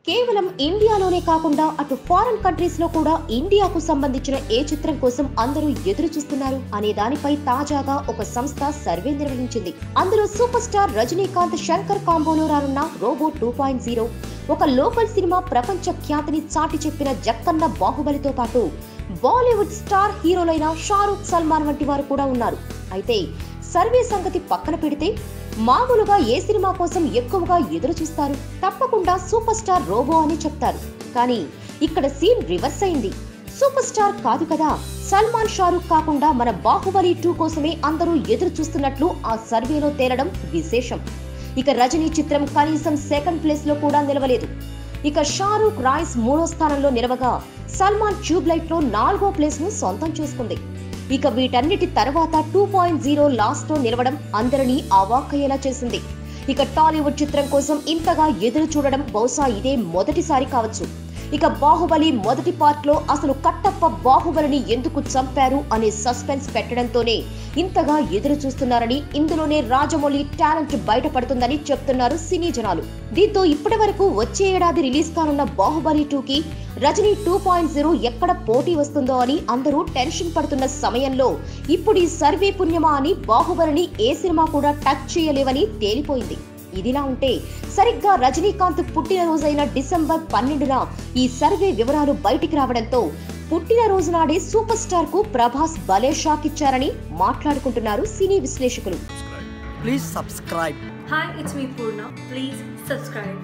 కేవలం ఇండియాలోనే కాకుండా అటు ఫారెన్ కంట్రీస్ లో కూడా ఇండియాకు సంబంధించిన ఏ చిత్రం కోసం అందరూ ఎదురు చూస్తున్నారు అనే దానిపై తాజాగా ఒక సంస్థ సర్వే నిర్వహించింది అందులో సూపర్ స్టార్ రజనీకాంత్ శంకర్ కాంబోలో రానున్న రోబో టూ పాయింట్ జీరో ఒక లోకల్ సినిమా ప్రపంచ ఖ్యాతిని చాటి చెప్పిన జక్కన్న బాహుబలితో పాటు బాలీవుడ్ స్టార్ హీరోలైన షారూక్ సల్మాన్ వంటి వారు కూడా ఉన్నారు అయితే సర్వే సంగతి పక్కన పెడితే మామూలుగా ఏ సినిమా కోసం ఎక్కువగా ఎదురు చూస్తారు తప్పకుండా సూపర్ స్టార్ రోబో అని చెప్తారు కానీ ఇక్కడ సీన్ రివర్స్ అయింది సూపర్ స్టార్ కాదు కదా సల్మాన్ షారూక్ కాకుండా మన బాహుబలి టూ కోసమే అందరూ ఎదురు చూస్తున్నట్లు ఆ సర్వేలో తేలడం విశేషం ఇక రజనీ చిత్రం కనీసం సెకండ్ ప్లేస్ లో కూడా నిలవలేదు ఇక షారూక్ రాయ్స్ మూడో స్థానంలో నిలవగా సల్మాన్ ట్యూబ్ లైట్ లో నాలుగో ప్లేస్ ను సొంతం చేసుకుంది ఇక వీటన్నిటి తర్వాత టూ పాయింట్ జీరో లాస్ట్ లో నిలవడం అందరినీ అవాక్కయ్యేలా చేసింది ఇక టాలీవుడ్ చిత్రం కోసం ఇంతగా ఎదురు చూడడం బహుశా ఇదే మొదటిసారి కావచ్చు ఇక బాహుబలి మొదటి పార్ట్ లో అసలు కట్టప్ప బాహుబలిని ఎందుకు చంపారు అనే సస్పెన్స్ పెట్టడంతోనే ఇంతగా ఎదురు చూస్తున్నారని ఇందులోనే రాజమౌళి టాలెంట్ బయటపడుతుందని చెప్తున్నారు సినీ జనాలు దీంతో ఇప్పటి వరకు వచ్చే ఏడాది రిలీజ్ కానున్న బాహుబలి టూకి రజనీ టూ పాయింట్ జీరో ఎక్కడ పోటీ వస్తుందో అని అందరూ టెన్షన్ పడుతున్న సమయంలో ఇప్పుడు ఈ సర్వే పుణ్యమా అని బాహుబలిని ఏ సినిమా కూడా టచ్ చేయలేవని తేలిపోయింది ఇదిలా ఉంటే సరిగ్గా రజనీకాంత్ పుట్టినరోజైన డిసెంబర్ పన్నెండున ఈ సర్వే వివరాలు బయటికి రావడంతో పుట్టినరోజు నాడే సూపర్ స్టార్ కు ప్రభాస్ భలే షాక్ ఇచ్చారని మాట్లాడుకుంటున్నారు సినీ విశ్లేషకులు Please subscribe. Hi, it's me Purna. Please subscribe.